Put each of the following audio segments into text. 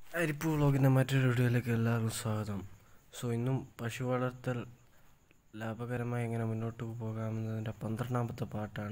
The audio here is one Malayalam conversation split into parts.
അരിപ്പ് വ്ളോഗിൻ്റെ മറ്റൊരു വീഡിയോയിലേക്ക് എല്ലാവർക്കും സ്വാഗതം സോ ഇന്നും പശു വളർത്തൽ ലാഭകരമായി എങ്ങനെ മുന്നോട്ട് പോകാമെന്നതിൻ്റെ പന്ത്രണ്ടാമത്തെ പാട്ടാണ്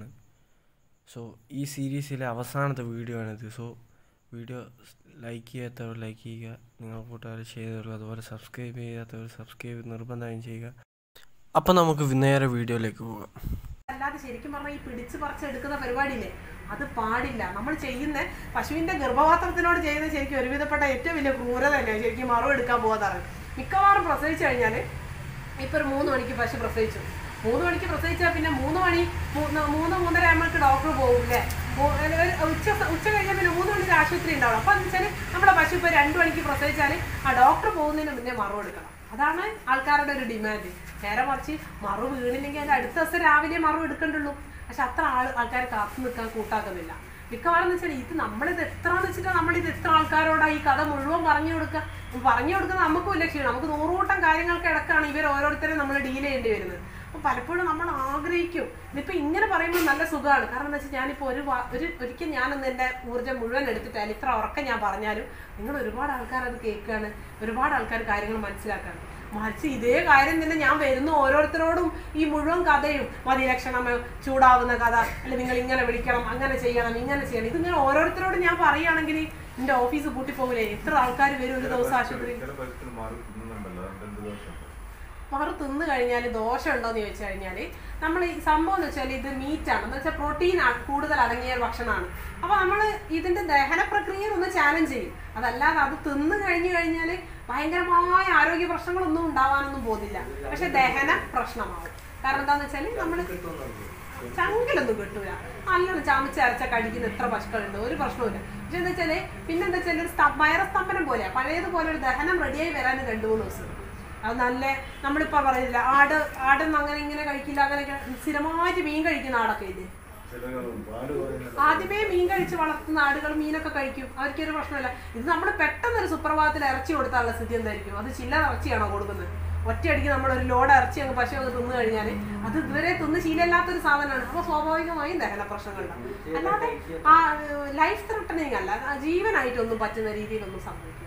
സോ ഈ സീരീസിലെ അവസാനത്തെ വീഡിയോ ആണിത് സോ വീഡിയോ ലൈക്ക് ചെയ്യാത്തവർ ലൈക്ക് ചെയ്യുക നിങ്ങൾ കൂട്ടുകാർ ചെയ്തവർ അതുപോലെ സബ്സ്ക്രൈബ് ചെയ്യാത്തവർ സബ്സ്ക്രൈബ് നിർബന്ധമായും ചെയ്യുക അപ്പം നമുക്ക് നേരെ വീഡിയോയിലേക്ക് പോകാം അല്ലാതെ ശരിക്കും പറഞ്ഞാൽ ഈ പിടിച്ച് പറിച്ചെടുക്കുന്ന പരിപാടിയില്ലേ അത് പാടില്ല നമ്മൾ ചെയ്യുന്ന പശുവിന്റെ ഗർഭപാത്രത്തിനോട് ചെയ്യുന്ന ശരിക്കും ഒരുവിധപ്പെട്ട ഏറ്റവും വലിയ ക്രൂരത തന്നെയാണ് ശരിക്കും മറവ് എടുക്കാൻ പോകാതാണ് മിക്കവാറും പ്രസവിച്ചു കഴിഞ്ഞാൽ ഇപ്പൊ ഒരു മൂന്ന് മണിക്ക് പശു പ്രസവിച്ചു മൂന്ന് മണിക്ക് പ്രസവിച്ചാൽ പിന്നെ മൂന്ന് മണി മൂന്ന് മൂന്ന് മൂന്നര ആകുമ്പോഴേക്ക് ഡോക്ടർ പോകും അല്ലേ മൂ- ഒരു ഉച്ച ഉച്ച കഴിഞ്ഞാൽ പിന്നെ മൂന്ന് മണിക്ക് ആശുപത്രി ഉണ്ടാവും അപ്പൊ എന്ന് വെച്ചാൽ നമ്മുടെ പശു ഇപ്പൊ രണ്ടു മണിക്ക് പ്രസവിച്ചാൽ ആ ഡോക്ടർ പോകുന്നതിന് മുന്നേ മറവ് എടുക്കണം അതാണ് ആൾക്കാരുടെ ഒരു ഡിമാൻഡ് നേരെ മറിച്ച് മറവ് വീണില്ലെങ്കിൽ അതിന്റെ അടുത്ത ദിവസം രാവിലെ മറവ് എടുക്കണ്ടുള്ളൂ പക്ഷെ അത്ര ആൾ ആൾക്കാർ കാത്തു നിൽക്കാൻ കൂട്ടാക്കുന്നില്ല മിക്കവാറും വെച്ചാൽ ഇത് നമ്മളിത് എത്രന്ന് വെച്ചിട്ടാ നമ്മളിത് എത്ര ആൾക്കാരോടാ ഈ കഥ മുഴുവൻ പറഞ്ഞു കൊടുക്കുക പറഞ്ഞു കൊടുക്കുന്ന നമുക്കും ഇല്ല ക്ഷീണം നമുക്ക് നൂറുകൂട്ടം കാര്യങ്ങൾക്ക് ഇടക്കാണ് ഇവർ ഓരോരുത്തരെയും നമ്മൾ ഡീൽ ചെയ്യേണ്ടി വരുന്നത് അപ്പം പലപ്പോഴും നമ്മൾ ആഗ്രഹിക്കും ഇതിപ്പോൾ ഇങ്ങനെ പറയുമ്പോൾ നല്ല സുഖമാണ് കാരണം എന്താ വെച്ചാൽ ഞാനിപ്പോൾ ഒരു വാ- ഒരു ഒരിക്കൽ ഞാനൊന്ന് എൻ്റെ ഊർജ്ജം മുഴുവൻ എടുത്തിട്ടായാലും ഇത്ര ഉറക്കം ഞാൻ പറഞ്ഞാലും നിങ്ങൾ ഒരുപാട് ആൾക്കാർ അത് കേൾക്കുകയാണ് ഒരുപാട് ആൾക്കാർ കാര്യങ്ങൾ മനസ്സിലാക്കുകയാണ് മറിച്ച് ഇതേ കാര്യം തന്നെ ഞാൻ വരുന്ന ഓരോരുത്തരോടും ഈ മുഴുവൻ കഥയും മതി ലക്ഷണം ചൂടാവുന്ന കഥ അല്ലെ നിങ്ങൾ ഇങ്ങനെ വിളിക്കണം അങ്ങനെ ചെയ്യണം ഇങ്ങനെ ചെയ്യണം ഇതിങ്ങനെ ഓരോരുത്തരോടും ഞാൻ പറയുകയാണെങ്കിൽ എൻ്റെ ഓഫീസ് പൂട്ടിപ്പോകില്ലേ എത്ര ആൾക്കാർ വരും ഒരു ദിവസം ആശുപത്രി ചില പരിസ്ഥിതി മാറി തിന്നുന്നുണ്ടല്ലോ അതുകൊണ്ട് എന്ത് ദോഷം മറു തിന്നു കഴിഞ്ഞാൽ ദോഷം ഉണ്ടോന്ന് ചോദിച്ചു കഴിഞ്ഞാൽ നമ്മൾ ഈ സംഭവം എന്ന് വെച്ചാൽ ഇത് മീറ്റാണ് എന്ന് വെച്ചാൽ പ്രോട്ടീൻ കൂടുതൽ അടങ്ങിയ ഭക്ഷണമാണ് അപ്പൊ നമ്മൾ ഇതിന്റെ ദഹന പ്രക്രിയയെ ഒന്ന് ചാലഞ്ച് ചെയ്യും അതല്ലാതെ അത് തിന്നു കഴിഞ്ഞു കഴിഞ്ഞാൽ ഭയങ്കരമായ ആരോഗ്യ പ്രശ്നങ്ങളൊന്നും ഉണ്ടാവാനൊന്നും പോകുന്നില്ല പക്ഷെ ദഹന പ്രശ്നമാവും കാരണം എന്താന്ന് വെച്ചാൽ നമ്മൾ ചങ്കിലൊന്നും കിട്ടൂല നല്ലോണം ചാമിച്ച് അരച്ച കടിക്കുന്ന എത്ര പശുക്കളുണ്ട് ഒരു പ്രശ്നവുമില്ല പക്ഷെ എന്താ വെച്ചാല് പിന്നെ എന്താ വെച്ചാൽ ഒരു സ്ത- വയറസ്തംഭനം പോലെയാ പഴയതുപോലെ ഒരു ദഹനം റെഡിയായി വരാൻ രണ്ടു മൂന്ന് ദിവസം അത് നല്ല നമ്മളിപ്പോ പറയുന്നില്ല ആട് ആടൊന്നും അങ്ങനെ ഇങ്ങനെ കഴിക്കില്ല അങ്ങനെയൊക്കെ സ്ഥിരമായിട്ട് മീൻ കഴിക്കുന്ന ആടൊക്കെ ഇല്ലേ ചില പാല് പറയുന്നത് ആദ്യമേ മീൻ കഴിച്ച് വളർത്തുന്ന ആടുകൾ മീനൊക്കെ കഴിക്കും അവർക്കൊരു പ്രശ്നമില്ല ഇത് നമ്മൾ പെട്ടെന്ന് ഒരു സുപ്രഭാതത്തിൽ ഇറച്ചി കൊടുത്താലുള്ള സ്ഥിതി എന്തായിരിക്കും അത് ചില്ലറ ഇറച്ചിയാണോ കൊടുക്കുന്നത് ഒറ്റയടിക്ക് നമ്മൾ ഒരു ലോഡ് ഇറച്ചി അങ്ങ് പശു അങ്ങ് തിന്നു കഴിഞ്ഞാൽ അത് ഇതുവരെ തിന്ന് ശീലമില്ലാത്തൊരു സാധനമാണ് അപ്പോൾ സ്വാഭാവികമായും ദഹന പ്രശ്നങ്ങളുണ്ടാവും അല്ലാതെ ആ ലൈഫ് ത്രെട്ടനിങ് അല്ല ആ ജീവനായിട്ടൊന്നും പറ്റുന്ന രീതിയിലൊന്നും സംഭവിക്കും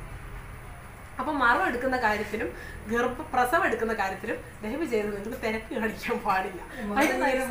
അപ്പൊ മറവ് എടുക്കുന്ന കാര്യത്തിലും ഗർഭ പ്രസവം എടുക്കുന്ന കാര്യത്തിലും ദയവ് ചെയ്ത് നിങ്ങൾ തിരക്ക് കാണിക്കാൻ പാടില്ല അതിന് നേരെ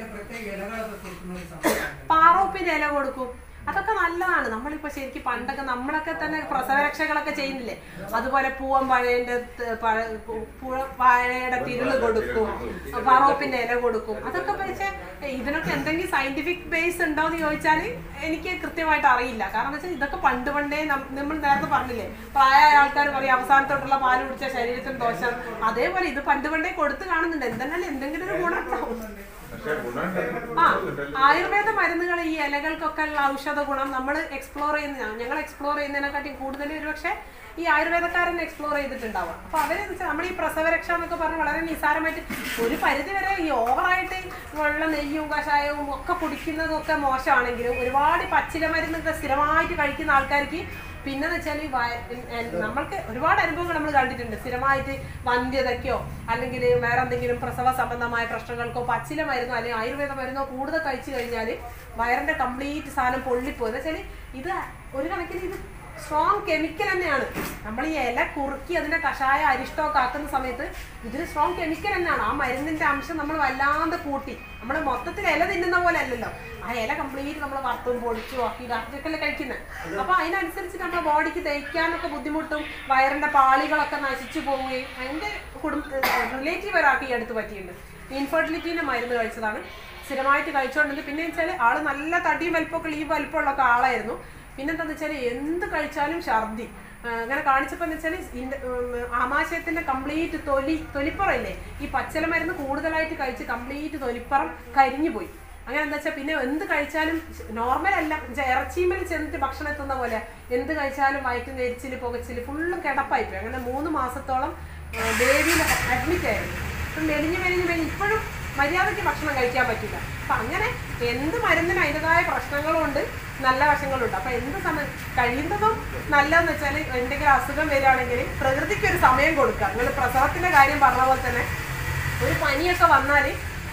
സമയം പാറോപ്പിന്റെ ഇല കൊടുക്കും അതൊക്കെ നല്ലതാണ് നമ്മളിപ്പോ ശരിക്കും പണ്ടൊക്കെ നമ്മളൊക്കെ തന്നെ പ്രസവരക്ഷകളൊക്കെ ചെയ്യുന്നില്ലേ അതുപോലെ പൂവൻ പഴയന്റെ ത- പഴ- പു- പുഴ- വാഴയുടെ തിരുള് കൊടുക്കും പാറോപ്പിന്റെ ഇല കൊടുക്കും അതൊക്കെ വെച്ച് ഇതിനൊക്കെ എന്തെങ്കിലും സയന്റിഫിക് ബേസ് ഉണ്ടോ എന്ന് ചോദിച്ചാൽ എനിക്ക് കൃത്യമായിട്ട് അറിയില്ല കാരണം എന്താ വെച്ചാൽ ഇതൊക്കെ പണ്ട് പണ്ടേ നം- നമ്മൾ നേരത്തെ പറഞ്ഞില്ലേ പ്രായമായ ആൾക്കാർ പറയും അവസാനത്തോട്ടുള്ള പാല് കുടിച്ച ശരീരത്തിന് ദോഷം അതേപോലെ ഇത് പണ്ട് പണ്ടേ കൊടുത്ത് കാണുന്നുണ്ട് എന്തെന്നാലും എന്തെങ്കിലും ഒരു ഗുണം ഉണ്ടാവും പക്ഷെ ഗുണം ആ ആയുർവേദ മരുന്നുകൾ ഈ ഇലകൾക്കൊക്കെ ഉള്ള ഔഷധ ഗുണം നമ്മൾ എക്സ്പ്ലോർ ചെയ്യുന്ന ഞങ്ങൾ എക്സ്പ്ലോർ ചെയ്യുന്നതിനെക്കാട്ടി കൂടുതൽ ഒരുപക്ഷെ ഈ ആയുർവേദക്കാരൻ എക്സ്പ്ലോർ ചെയ്തിട്ടുണ്ടാവുക അപ്പൊ അവരെന്ന് വെച്ചാൽ നമ്മൾ ഈ പ്രസവരക്ഷ എന്നൊക്കെ പറഞ്ഞ് വളരെ നിസ്സാരമായിട്ട് ഒരു പരിധി വരെ ഈ ഓവറായിട്ട് വെള്ള നെയ്യും കഷായവും ഒക്കെ കുടിക്കുന്നതൊക്കെ മോശമാണെങ്കിലും ഒരുപാട് പച്ചില മരുന്നൊക്കെ സ്ഥിരമായിട്ട് കഴിക്കുന്ന ആൾക്കാർക്ക് പിന്നെന്ന് വെച്ചാൽ നമ്മൾക്ക് ഒരുപാട് അനുഭവങ്ങൾ നമ്മൾ കണ്ടിട്ടുണ്ട് സ്ഥിരമായിട്ട് വന്ധ്യതയ്ക്കോ അല്ലെങ്കിൽ വേറെ എന്തെങ്കിലും പ്രസവ സംബന്ധമായ പ്രശ്നങ്ങൾക്കോ പച്ചില മരുന്നോ അല്ലെങ്കിൽ ആയുർവേദ മരുന്നോ കൂടുതൽ കഴിച്ചു കഴിഞ്ഞാൽ വയറിന്റെ കംപ്ലീറ്റ് സാധനം പൊള്ളിപ്പോകും എന്ന് വെച്ചാൽ ഇത് ഒരു കണക്കിന് ഇത് സ്ട്രോങ് കെമിക്കൽ തന്നെയാണ് നമ്മൾ ഈ ഇല കുറുക്കി അതിന്റെ കഷായ അരിഷ്ടമൊക്കെ ആക്കുന്ന സമയത്ത് ഇതിന് സ്ട്രോങ് കെമിക്കൽ തന്നെയാണ് ആ മരുന്നിന്റെ അംശം നമ്മൾ വല്ലാതെ കൂട്ടി നമ്മൾ മൊത്തത്തിൽ ഇല തിന്നുന്ന പോലെ അല്ലല്ലോ ആ ഇല കംപ്ലീറ്റ് നമ്മൾ വറുത്തും പൊടിച്ചും ആക്കി ഇതൊക്കെ കഴിക്കുന്നത് അപ്പൊ അതിനനുസരിച്ച് നമ്മുടെ ബോഡിക്ക് ദഹിക്കാനൊക്കെ ബുദ്ധിമുട്ടും വയറിന്റെ പാളികളൊക്കെ നശിച്ചു പോവുകയും അതിന്റെ കുടുംബ റിലേറ്റീവ് ഒരാൾക്ക് ഈ അടുത്ത് പറ്റിയിട്ടുണ്ട് ഇൻഫെർട്ടിലിറ്റീന്റെ മരുന്ന് കഴിച്ചതാണ് സ്ഥിരമായിട്ട് കഴിച്ചുകൊണ്ടിരുന്നത് പിന്നെ വെച്ചാൽ ആള് നല്ല തടിയും വലിപ്പമൊക്കെ ഈ വലിപ്പമുള്ള ഒക്കെ ആളായിരുന്നു പിന്നെന്താന്ന് വെച്ചാൽ എന്ത് കഴിച്ചാലും ഛർദി ആ, അങ്ങനെ കാണിച്ചപ്പോൾ എന്ന് വെച്ചാൽ ആമാശയത്തിന്റെ കംപ്ലീറ്റ് തൊലി തൊലിപ്പുറയില്ലേ ഈ പച്ചല മരുന്ന് കൂടുതലായിട്ട് കഴിച്ച് കംപ്ലീറ്റ് തൊലിപ്പുറം കരിഞ്ഞു പോയി അങ്ങനെ എന്താ വെച്ചാൽ പിന്നെ എന്ത് കഴിച്ചാലും നോർമൽ അല്ല എന്നുവെച്ചാ ഇറച്ചിമേൽ ചെന്നിട്ട് ഭക്ഷണം എത്തുന്ന പോലെ എന്ത് കഴിച്ചാലും വയറ്റിന് എരിച്ചില് പുകച്ചില് ഫുള്ളും കിടപ്പായി പോയി അങ്ങനെ മൂന്ന് മാസത്തോളം ബേബിയിൽ അഡ്മിറ്റ് ആയിരുന്നു അപ്പം മെലിഞ്ഞ് മെലിഞ്ഞ് മെലിഞ്ഞ് ഇപ്പോഴും മര്യാദയ്ക്ക് ഭക്ഷണം കഴിക്കാൻ പറ്റില്ല അപ്പം അങ്ങനെ എന്ത് മരുന്നിന് അതിൻ്റെതായ പ്രശ്നങ്ങളുണ്ട് നല്ല വശങ്ങളുണ്ട് അപ്പം എന്ത് സമയം കഴിയുന്നതും നല്ലതെന്ന് വെച്ചാൽ എന്തെങ്കിലും അസുഖം വരികയാണെങ്കിൽ പ്രകൃതിക്ക് ഒരു സമയം കൊടുക്കുക നിങ്ങൾ പ്രസവത്തിന്റെ കാര്യം പറഞ്ഞ പോലെ തന്നെ ഒരു പനിയൊക്കെ വന്നാൽ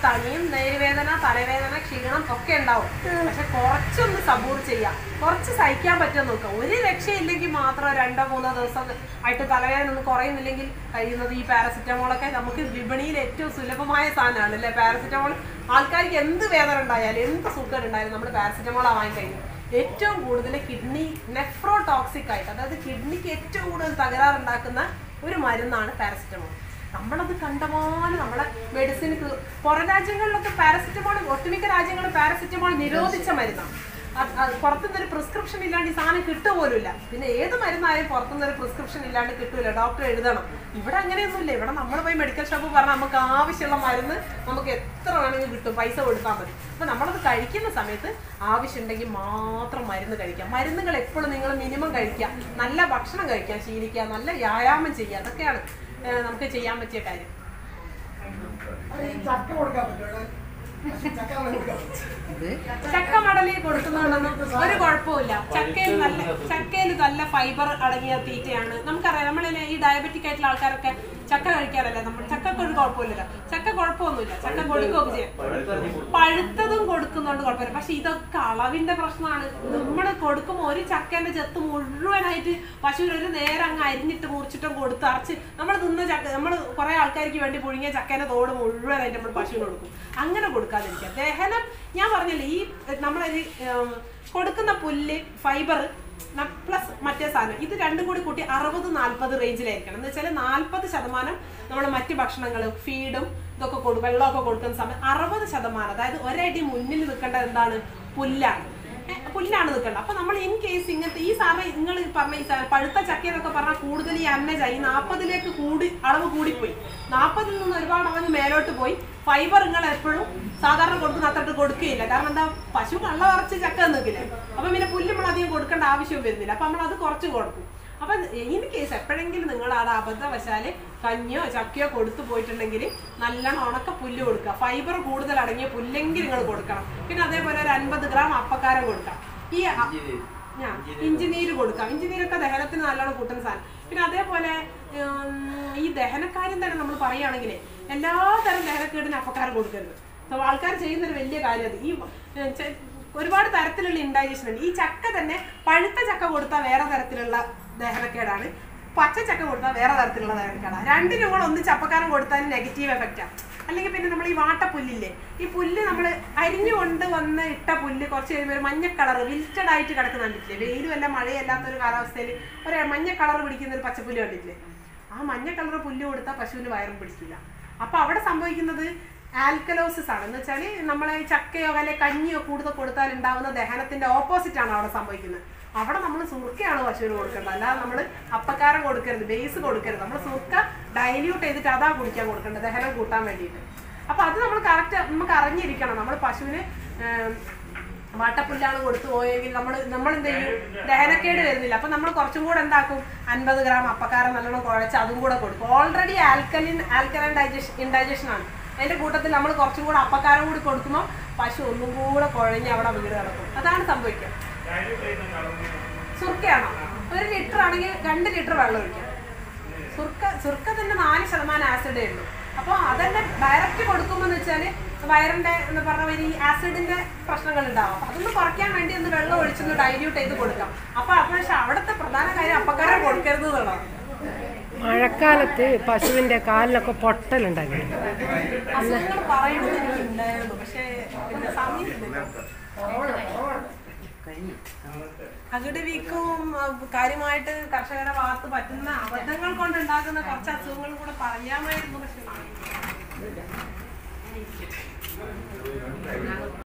തണിയും നേരുവേദന തലവേദന ക്ഷീണം ഒക്കെ ഉണ്ടാവും പക്ഷെ കുറച്ചൊന്ന് സബൂർ ചെയ്യാം കുറച്ച് സഹിക്കാൻ പറ്റുമോ നോക്കുക ഒരു രക്ഷയില്ലെങ്കിൽ മാത്രം രണ്ടോ മൂന്നോ ദിവസം ആയിട്ട് തലവേദന ഒന്നും കുറയുന്നില്ലെങ്കിൽ കഴിയുന്നത് ഈ പാരസിറ്റമോളൊക്കെ നമുക്ക് വിപണിയിൽ ഏറ്റവും സുലഭമായ സാധനമാണ് അല്ലേ പാരസിറ്റമോൾ ആൾക്കാർക്ക് എന്ത് വേദന ഉണ്ടായാലും എന്ത് സുഖം ഉണ്ടായാലും നമ്മൾ പാരസിറ്റമോളാ വാങ്ങി കഴിഞ്ഞു ഏറ്റവും കൂടുതൽ കിഡ്നി നെഫ്രോടോക്സിക് ആയിട്ട് അതായത് കിഡ്നിക്ക് ഏറ്റവും കൂടുതൽ തകരാറുണ്ടാക്കുന്ന ഒരു മരുന്നാണ് പാരസിറ്റമോൾ നമ്മളത് കണ്ടമാനം നമ്മളെ മെഡിസിൻ പുറം രാജ്യങ്ങളിലൊക്കെ പാരസിറ്റമോൾ ഒട്ടുമിക്ക രാജ്യങ്ങളും പാരസിറ്റമോൾ നിരോധിച്ച മരുന്നാണ് അത് അത് പുറത്തുനിന്നൊരു പ്രിസ്ക്രിപ്ഷൻ ഇല്ലാണ്ട് ഈ സാധനം കിട്ടുപോലുമില്ല പിന്നെ ഏത് മരുന്നായാലും പുറത്തുനിന്നൊരു പ്രിസ്ക്രിപ്ഷൻ ഇല്ലാണ്ട് കിട്ടൂല ഡോക്ടർ എഴുതണം ഇവിടെ അങ്ങനെയൊന്നുമില്ല ഇവിടെ നമ്മൾ പോയി മെഡിക്കൽ ഷോപ്പ് പറഞ്ഞാൽ നമുക്ക് ആവശ്യമുള്ള മരുന്ന് നമുക്ക് എത്ര വേണമെങ്കിലും കിട്ടും പൈസ കൊടുത്താൽ മതി അപ്പൊ നമ്മളത് കഴിക്കുന്ന സമയത്ത് ആവശ്യമുണ്ടെങ്കിൽ മാത്രം മരുന്ന് കഴിക്കാം മരുന്നുകൾ എപ്പോഴും നിങ്ങൾ മിനിമം കഴിക്കുക നല്ല ഭക്ഷണം കഴിക്കാൻ ശീലിക്കുക നല്ല വ്യായാമം ചെയ്യുക അതൊക്കെയാണ് ഏഹ്, നമുക്ക് ചെയ്യാൻ പറ്റിയ കാര്യം ചക്ക കൊടുക്കാൻ പറ്റുമോ ചക്ക കൊടുക്കാൻ ചക്ക മടലി കൊടുക്കുന്നുണ്ടെന്നും ഒരു കുഴപ്പമില്ല ചക്കയിൽ നല്ല ചക്കയിൽ നല്ല ഫൈബർ അടങ്ങിയ തീറ്റയാണ് നമുക്കറിയാം നമ്മളിലെ ഈ ഡയബറ്റിക് ആയിട്ടുള്ള ആൾക്കാരൊക്കെ ചക്ക കഴിക്കാറല്ലേ നമ്മൾ ചക്കക്ക് ഒരു കുഴപ്പമില്ലല്ലോ ചക്ക കുഴപ്പമൊന്നുമില്ല ചക്ക കൊടുക്കുകയൊക്കെ ചെയ്യാം പഴുത്തതും കൊടുക്കുന്നുണ്ട് കുഴപ്പമില്ല പക്ഷെ ഇതൊക്കെ അളവിന്റെ പ്രശ്നമാണ് നമ്മൾ കൊടുക്കുമ്പോൾ ഒരു ചക്കേന്റെ ചെത്ത് മുഴുവനായിട്ട് പശുവിന് ഒരു നേരം അങ്ങ് അരിഞ്ഞിട്ട് മുറിച്ചിട്ടും കൊടുത്ത് അരച്ച് നമ്മൾ തിന്ന ചക്ക നമ്മൾ കുറെ ആൾക്കാർക്ക് വേണ്ടി പുഴുങ്ങിയ ചക്കേന്റെ തോട് മുഴുവനായിട്ട് നമ്മൾ പശുവിന് കൊടുക്കും അങ്ങനെ കൊടുക്കാതിരിക്കുക ദഹനം ഞാൻ പറഞ്ഞില്ലേ ഈ നമ്മളൊരു ഉം, കൊടുക്കുന്ന പുല്ല് ഫൈബർ പ്ലസ് മറ്റേ സാധനം ഇത് രണ്ടും കൂടി കൂട്ടി അറുപത് നാൽപ്പത് റേഞ്ചിലായിരിക്കണം എന്ന് വെച്ചാൽ നാൽപ്പത് ശതമാനം നമ്മൾ മറ്റ് ഭക്ഷണങ്ങൾ ഫീഡും ഇതൊക്കെ കൊടു വെള്ളമൊക്കെ കൊടുക്കുന്ന സമയം അറുപത് ശതമാനം അതായത് ഒരടി മുന്നിൽ നിൽക്കേണ്ടത് എന്താണ് പുല്ലാണ് ഏ, പുല്ലാണ് നിൽക്കേണ്ടത് അപ്പൊ നമ്മൾ ഇൻ കേസ് ഇങ്ങനത്തെ ഈ സാധനം നിങ്ങൾ പറഞ്ഞ ഈ സാധനം പഴുത്ത ചക്ക എന്നൊക്കെ പറഞ്ഞാൽ കൂടുതൽ ഈ അന്നജ ഈ നാൽപ്പതിലേക്ക് കൂടി അളവ് കൂടിപ്പോയി നാൽപ്പതിൽ നിന്ന് ഒരുപാട് അളവ് മേലോട്ട് പോയി ഫൈബർ നിങ്ങൾ എപ്പോഴും സാധാരണ കൊടുക്കുന്ന അത്രട്ട് കൊടുക്കുകയില്ല കാരണം എന്താ പശു കള്ള കുറച്ച് ചക്ക നിൽക്കില്ല അപ്പൊ പിന്നെ പുല്ല് നമ്മൾ അധികം കൊടുക്കേണ്ട ആവശ്യം വരുന്നില്ല അപ്പൊ നമ്മൾ അത് കുറച്ച് കൊടുക്കും അപ്പൊ ഇൻ കേസ് എപ്പോഴെങ്കിലും നിങ്ങൾ അത് അബദ്ധവശാല് കഞ്ഞിയോ ചക്കയോ കൊടുത്തു പോയിട്ടുണ്ടെങ്കിൽ നല്ലോണം ഉണക്ക പുല്ല് കൊടുക്കുക ഫൈബർ കൂടുതൽ അടങ്ങിയ പുല്ലെങ്കിൽ നിങ്ങൾ കൊടുക്കണം പിന്നെ അതേപോലെ ഒരു അൻപത് ഗ്രാം അപ്പക്കാരം കൊടുക്കാം ഈ അ- ഞാൻ ഇഞ്ചിനീര് കൊടുക്കാം ഇഞ്ചിനീരൊക്കെ ദഹനത്തിന് നല്ലോണം കൂട്ടുന്ന സാധനം പിന്നെ അതേപോലെ ഉം, ഈ ദഹനക്കാര്യം തന്നെ നമ്മൾ പറയുകയാണെങ്കിൽ എല്ലാ തരം ദഹനക്കേടിന് അപ്പക്കാരം കൊടുക്കരുത് അപ്പോൾ ആൾക്കാർ ചെയ്യുന്നൊരു വലിയ കാര്യം അത് ഈ ഉം, ചെ- ഒരുപാട് തരത്തിലുള്ള ഇൻഡൈജഷൻ ഉണ്ട് ഈ ചക്ക തന്നെ പഴുത്ത ചക്ക കൊടുത്താൽ വേറെ തരത്തിലുള്ള ദഹനക്കേടാണ് പച്ച ചക്ക കൊടുത്താൽ വേറെ തരത്തിലുള്ള ദഹനക്കേടാണ് രണ്ടിനും കൂടെ ഒന്ന് ചപ്പക്കാരം കൊടുത്താൽ നെഗറ്റീവ് എഫക്റ്റാണ് അല്ലെങ്കിൽ പിന്നെ നമ്മൾ ഈ വാട്ടപ്പുല്ലില്ലേ ഈ പുല്ല് നമ്മൾ അരിഞ്ഞുകൊണ്ട് വന്ന് ഇട്ട പുല്ല് കുറച്ച് കഴിയുമ്പോൾ ഒരു മഞ്ഞ കളർ വിൽറ്റഡ് ആയിട്ട് കിടക്കുന്ന കണ്ടിട്ടില്ലേ വെയിലും അല്ല മഴയല്ലാത്ത ഒരു കാലാവസ്ഥയിൽ ഒരു മഞ്ഞ കളർ പിടിക്കുന്ന ഒരു പച്ചപ്പുല്ല് കണ്ടിട്ടില്ലേ ആ മഞ്ഞ കളർ പുല്ല് കൊടുത്താൽ പശുവിന് വയറും പിടിക്കില്ല അപ്പൊ അവിടെ സംഭവിക്കുന്നത് ആൽക്കലോസിസ് ആണ് എന്ന് വെച്ചാൽ നമ്മളെ ഈ ചക്കയോ അല്ലെ കഞ്ഞിയോ കൂടുതൽ കൊടുത്താൽ ഉണ്ടാവുന്ന ദഹനത്തിന്റെ ഓപ്പോസിറ്റ് ആണ് അവിടെ സംഭവിക്കുന്നത് അവിടെ നമ്മൾ സുർക്കയാണ് പശുവിന് കൊടുക്കേണ്ടത് അല്ലാതെ നമ്മൾ അപ്പക്കാരം കൊടുക്കരുത് ബേസ് കൊടുക്കരുത് നമ്മൾ സുർക്ക ഡൈല്യൂട്ട് ചെയ്തിട്ട് അതാ കുടിക്കാൻ കൊടുക്കേണ്ടത് ദഹനം കൂട്ടാൻ വേണ്ടിയിട്ട് അപ്പൊ അത് നമ്മൾ കറക്റ്റ് നമുക്ക് അറിഞ്ഞിരിക്കണം നമ്മൾ പശുവിന് ഏം, വാട്ടപ്പുല്ലാണ് കൊടുത്തു പോയെങ്കിൽ നമ്മൾ നമ്മൾ എന്ത് ചെയ്യും ദഹനക്കേട് വരുന്നില്ല അപ്പൊ നമ്മൾ കുറച്ചും കൂടെ എന്താക്കും അൻപത് ഗ്രാം അപ്പക്കാരം നല്ലോണം കുഴച്ച് അതും കൂടെ കൊടുക്കും already alkaline alkaline digestion indigestion ആണ് അതിന്റെ കൂട്ടത്തിൽ നമ്മൾ കുറച്ചും കൂടെ അപ്പക്കാരം കൂടി കൊടുക്കുമ്പോൾ പശു ഒന്നും കൂടെ കുഴഞ്ഞ് അവിടെ വീട് കിടക്കും അതാണ് സംഭവിക്കുക സുർക്കയാണോ ഒരു ലിറ്റർ ആണെങ്കിൽ രണ്ട് ലിറ്റർ വെള്ളം ഒഴിക്കാം സുർക്ക സുർക്ക തന്നെ നാല് ശതമാനം ആസിഡേ ഉള്ളൂ അപ്പോൾ അതന്നെ ഡയറക്റ്റ് കൊടുക്കുമ്പോൾ എന്ന് വെച്ചാൽ വയറിന്റെ എന്ന് പറഞ്ഞ പോലെ ഈ ആസിഡിന്റെ പ്രശ്നങ്ങൾ ഉണ്ടാവും അപ്പൊ അതൊന്ന് കുറയ്ക്കാൻ വേണ്ടി ഒന്ന് വെള്ളം ഒഴിച്ചൊന്ന് ഡൈല്യൂട്ട് ചെയ്ത് കൊടുക്കാം അപ്പൊ അപ്പൊ പക്ഷെ അവിടുത്തെ പ്രധാന കാര്യം അപ്പക്കാരം കൊടുക്കരുത് എന്നുള്ളതാണ് മഴക്കാലത്ത് പശുവിന്റെ കാലിലൊക്കെ പൊട്ടലുണ്ടാക്കി അസുഖങ്ങൾ പറയുന്നത് എനിക്ക് ഉണ്ടായിരുന്നു പക്ഷേ പിന്നെ സമയത്തില്ല അകിട് വീക്കവും അഹ് കാര്യമായിട്ട് കർഷകരുടെ ഭാഗത്ത് പറ്റുന്ന അബദ്ധങ്ങൾ കൊണ്ടുണ്ടാകുന്ന കുറച്ച് അസുഖങ്ങളും കൂടെ പറയാമായിരുന്നു പക്ഷേ